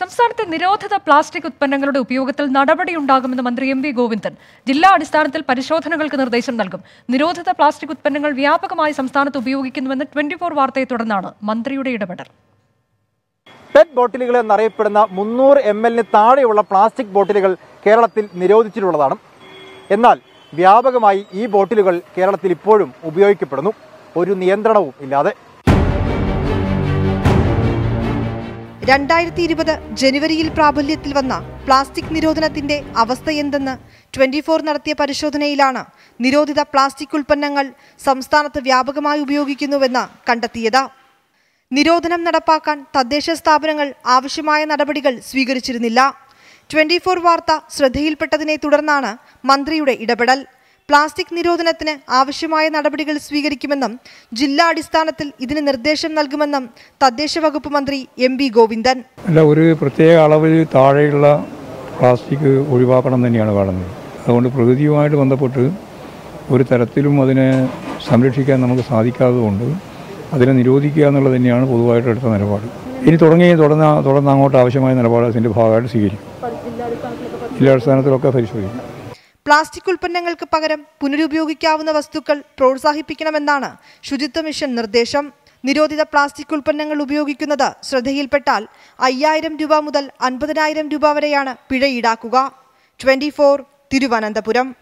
സംസ്ഥാനത്തെ നിരോധിത പ്ലാസ്റ്റിക് ഉത്പന്നങ്ങളുടെ ഉപയോഗത്തിൽ നടപടിയുണ്ടാകുമെന്ന് മന്ത്രി എം വി ഗോവിന്ദൻ ജില്ലാ അടിസ്ഥാനത്തിൽ പരിശോധനകൾക്ക് നിർദ്ദേശം നൽകും നിരോധിത പ്ലാസ്റ്റിക് ഉത്പന്നങ്ങൾ വ്യാപകമായി സംസ്ഥാനത്ത് ഉപയോഗിക്കുന്നുവെന്ന് ട്വന്റി ഫോർ വാർത്തയെ തുടർന്നാണ് മന്ത്രിയുടെ ഇടപെടൽ പെറ്റ് ബോട്ടിലുകൾ എന്നറിയപ്പെടുന്ന മുന്നൂറ് എം എല്ലിന് താഴെയുള്ള പ്ലാസ്റ്റിക് ബോട്ടിലുകൾ കേരളത്തിൽ നിരോധിച്ചിട്ടുള്ളതാണ് എന്നാൽ വ്യാപകമായി ഈ ബോട്ടിലുകൾ കേരളത്തിൽ ഇപ്പോഴും ഉപയോഗിക്കപ്പെടുന്നു ഒരു നിയന്ത്രണവും ഇല്ലാതെ രണ്ടായിരത്തി ഇരുപത് ജനുവരിയിൽ പ്രാബല്യത്തിൽ വന്ന പ്ലാസ്റ്റിക് നിരോധനത്തിന്റെ അവസ്ഥയെന്തെന്ന് ട്വന്റി ഫോർ നടത്തിയ പരിശോധനയിലാണ് നിരോധിത പ്ലാസ്റ്റിക് ഉൽപ്പന്നങ്ങൾ സംസ്ഥാനത്ത് വ്യാപകമായി ഉപയോഗിക്കുന്നുവെന്ന് കണ്ടെത്തിയത് നിരോധനം നടപ്പാക്കാൻ തദ്ദേശ സ്ഥാപനങ്ങൾ ആവശ്യമായ നടപടികൾ സ്വീകരിച്ചിരുന്നില്ല ട്വന്റി ഫോർ വാർത്ത ശ്രദ്ധയിൽപ്പെട്ടതിനെ തുടർന്നാണ് മന്ത്രിയുടെ ഇടപെടൽ പ്ലാസ്റ്റിക് നിരോധനത്തിന് ആവശ്യമായ നടപടികൾ സ്വീകരിക്കുമെന്നും ജില്ലാ അടിസ്ഥാനത്തിൽ ഇതിന് നിർദ്ദേശം നൽകുമെന്നും തദ്ദേശ വകുപ്പ് മന്ത്രി എം വി ഗോവിന്ദൻ അല്ല ഒരു പ്രത്യേക അളവിൽ താഴെയുള്ള പ്ലാസ്റ്റിക് ഒഴിവാക്കണം തന്നെയാണ് കാണുന്നത് അതുകൊണ്ട് പ്രകൃതിയുമായിട്ട് ബന്ധപ്പെട്ട് ഒരു തരത്തിലും അതിനെ സംരക്ഷിക്കാൻ നമുക്ക് സാധിക്കാത്തതുകൊണ്ട് അതിനെ നിരോധിക്കുക എന്നുള്ളത് തന്നെയാണ് പൊതുവായിട്ട് എടുത്ത നിലപാട് ഇനി തുടങ്ങി തുടർന്ന് തുടർന്ന് അങ്ങോട്ട് ആവശ്യമായ നിലപാട് അതിൻ്റെ ഭാഗമായിട്ട് സ്വീകരിക്കും ജില്ലാടിസ്ഥാനത്തിലൊക്കെ പരിശോധിക്കും പ്ലാസ്റ്റിക് ഉൽപ്പന്നങ്ങൾക്ക് പകരം പുനരുപയോഗിക്കാവുന്ന വസ്തുക്കൾ പ്രോത്സാഹിപ്പിക്കണമെന്നാണ് ശുചിത്വ മിഷൻ നിർദ്ദേശം നിരോധിത പ്ലാസ്റ്റിക് ഉൽപ്പന്നങ്ങൾ ഉപയോഗിക്കുന്നത് ശ്രദ്ധയിൽപ്പെട്ടാൽ അയ്യായിരം രൂപ മുതൽ അൻപതിനായിരം രൂപ വരെയാണ് പിഴ ഈടാക്കുക ട്വന്റി തിരുവനന്തപുരം